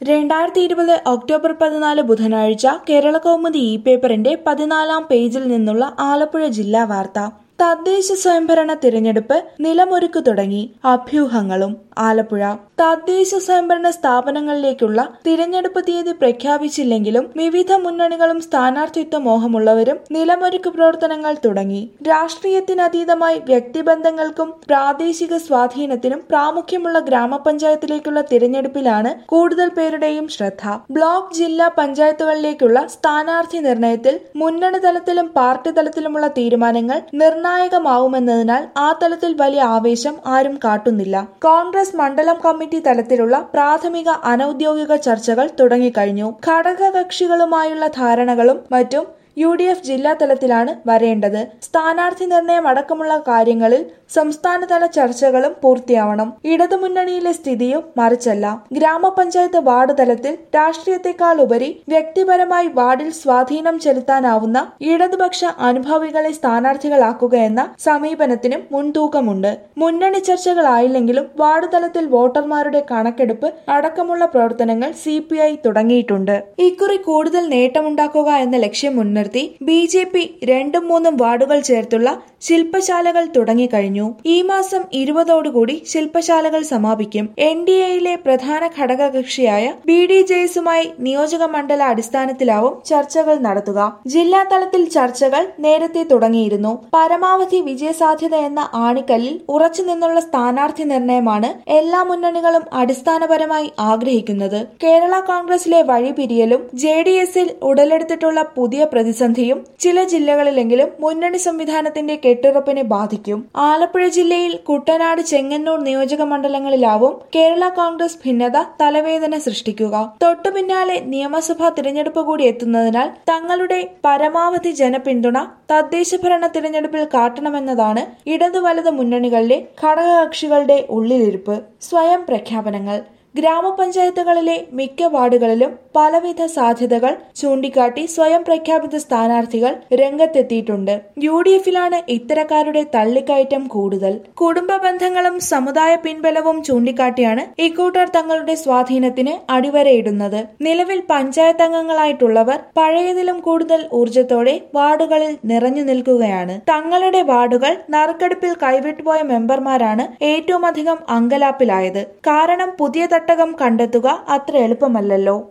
രണ്ടായിരത്തി ഇരുപത് ഒക്ടോബർ പതിനാല് ബുധനാഴ്ച കേരളകൗമുദി ഇ പേപ്പറിന്റെ പതിനാലാം പേജിൽ നിന്നുള്ള ആലപ്പുഴ ജില്ലാ വാർത്ത തദ്ദേശ സ്വയംഭരണ തിരഞ്ഞെടുപ്പ് നിലമൊരുക്കു തുടങ്ങി അഭ്യൂഹങ്ങളും ആലപ്പുഴ തദ്ദേശ സ്വയംഭരണ സ്ഥാപനങ്ങളിലേക്കുള്ള തിരഞ്ഞെടുപ്പ് തീയതി പ്രഖ്യാപിച്ചില്ലെങ്കിലും വിവിധ മുന്നണികളും സ്ഥാനാർത്ഥിത്വ മോഹമുള്ളവരും നിലമൊരുക്ക് പ്രവർത്തനങ്ങൾ തുടങ്ങി രാഷ്ട്രീയത്തിനതീതമായി വ്യക്തിബന്ധങ്ങൾക്കും പ്രാദേശിക സ്വാധീനത്തിനും പ്രാമുഖ്യമുള്ള ഗ്രാമപഞ്ചായത്തിലേക്കുള്ള തിരഞ്ഞെടുപ്പിലാണ് കൂടുതൽ പേരുടെയും ശ്രദ്ധ ബ്ലോക്ക് ജില്ലാ പഞ്ചായത്തുകളിലേക്കുള്ള സ്ഥാനാർത്ഥി നിർണയത്തിൽ മുന്നണി തലത്തിലും പാർട്ടി തലത്തിലുമുള്ള തീരുമാനങ്ങൾ നിർണായകമാവുമെന്നതിനാൽ ആ തലത്തിൽ വലിയ ആവേശം ആരും കാട്ടുന്നില്ല കോൺഗ്രസ് മണ്ഡലം കമ്മിറ്റി തലത്തിലുള്ള പ്രാഥമിക അനൌദ്യോഗിക ചർച്ചകൾ തുടങ്ങിക്കഴിഞ്ഞു ഘടകകക്ഷികളുമായുള്ള ധാരണകളും മറ്റും യു ഡി എഫ് ജില്ലാ തലത്തിലാണ് വരേണ്ടത് സ്ഥാനാർത്ഥി നിർണയം അടക്കമുള്ള കാര്യങ്ങളിൽ സംസ്ഥാനതല ചർച്ചകളും പൂർത്തിയാവണം ഇടതുമുന്നണിയിലെ സ്ഥിതിയും മറിച്ചല്ല ഗ്രാമപഞ്ചായത്ത് വാർഡ് തലത്തിൽ രാഷ്ട്രീയത്തെക്കാൾ ഉപരി വ്യക്തിപരമായി വാർഡിൽ സ്വാധീനം ചെലുത്താനാവുന്ന ഇടതുപക്ഷ അനുഭാവികളെ സ്ഥാനാർത്ഥികളാക്കുക എന്ന സമീപനത്തിനും മുൻതൂക്കമുണ്ട് മുന്നണി ചർച്ചകളായില്ലെങ്കിലും വാർഡ് തലത്തിൽ വോട്ടർമാരുടെ കണക്കെടുപ്പ് അടക്കമുള്ള പ്രവർത്തനങ്ങൾ സി പി ഐ തുടങ്ങിയിട്ടുണ്ട് ഇക്കുറി കൂടുതൽ നേട്ടമുണ്ടാക്കുക എന്ന ലക്ഷ്യം മുൻനിർത്തി ബി ജെ പി രണ്ടും മൂന്നും വാർഡുകൾ ചേർത്തുള്ള ശില്പശാലകൾ തുടങ്ങിക്കഴിഞ്ഞു ഈ മാസം ഇരുപതോടുകൂടി ശില്പശാലകൾ സമാപിക്കും എൻ ഡി എയിലെ പ്രധാന ഘടകകക്ഷിയായ ബി ഡി ജെസുമായി നിയോജക മണ്ഡല അടിസ്ഥാനത്തിലാവും ചർച്ചകൾ നടത്തുക ജില്ലാ തലത്തിൽ ചർച്ചകൾ നേരത്തെ തുടങ്ങിയിരുന്നു പരമാവധി വിജയസാധ്യത എന്ന ആണിക്കല്ലിൽ ഉറച്ചു നിന്നുള്ള സ്ഥാനാർത്ഥി നിർണയമാണ് എല്ലാ മുന്നണികളും അടിസ്ഥാനപരമായി ആഗ്രഹിക്കുന്നത് കേരള കോൺഗ്രസിലെ വഴിപിരിയലും ജെ ഡി എസിൽ ഉടലെടുത്തിട്ടുള്ള പുതിയ പ്രതിസന്ധിയും ചില ജില്ലകളിലെങ്കിലും മുന്നണി സംവിധാനത്തിന്റെ കെട്ടുറപ്പിനെ ബാധിക്കും ആലപ്പുഴ ജില്ലയിൽ കുട്ടനാട് ചെങ്ങന്നൂർ നിയോജക മണ്ഡലങ്ങളിലാവും കേരള കോൺഗ്രസ് ഭിന്നത തലവേദന സൃഷ്ടിക്കുക തൊട്ടു പിന്നാലെ നിയമസഭാ തിരഞ്ഞെടുപ്പ് കൂടി എത്തുന്നതിനാൽ തങ്ങളുടെ പരമാവധി ജനപിന്തുണ തദ്ദേശഭരണ തിരഞ്ഞെടുപ്പിൽ കാട്ടണമെന്നതാണ് ഇടതു വലത് മുന്നണികളിലെ ഘടകകക്ഷികളുടെ ഉള്ളിലിരിപ്പ് സ്വയം പ്രഖ്യാപനങ്ങൾ ഗ്രാമപഞ്ചായത്തുകളിലെ മിക്ക വാർഡുകളിലും പലവിധ സാധ്യതകൾ ചൂണ്ടിക്കാട്ടി സ്വയം പ്രഖ്യാപിത സ്ഥാനാർത്ഥികൾ രംഗത്തെത്തിയിട്ടുണ്ട് യു ഡി എഫിലാണ് ഇത്തരക്കാരുടെ തള്ളിക്കയറ്റം കൂടുതൽ കുടുംബ ബന്ധങ്ങളും സമുദായ പിൻബലവും ചൂണ്ടിക്കാട്ടിയാണ് ഇക്കൂട്ടർ തങ്ങളുടെ സ്വാധീനത്തിന് അടിവരയിടുന്നത് നിലവിൽ പഞ്ചായത്ത് അംഗങ്ങളായിട്ടുള്ളവർ പഴയതിലും കൂടുതൽ ഊർജത്തോടെ വാർഡുകളിൽ നിറഞ്ഞു നിൽക്കുകയാണ് തങ്ങളുടെ വാർഡുകൾ നറുക്കെടുപ്പിൽ കൈവിട്ടുപോയ മെമ്പർമാരാണ് ഏറ്റവും അധികം അങ്കലാപ്പിലായത് കാരണം പുതിയ തട്ടകം കണ്ടെത്തുക അത്ര എളുപ്പമല്ലല്ലോ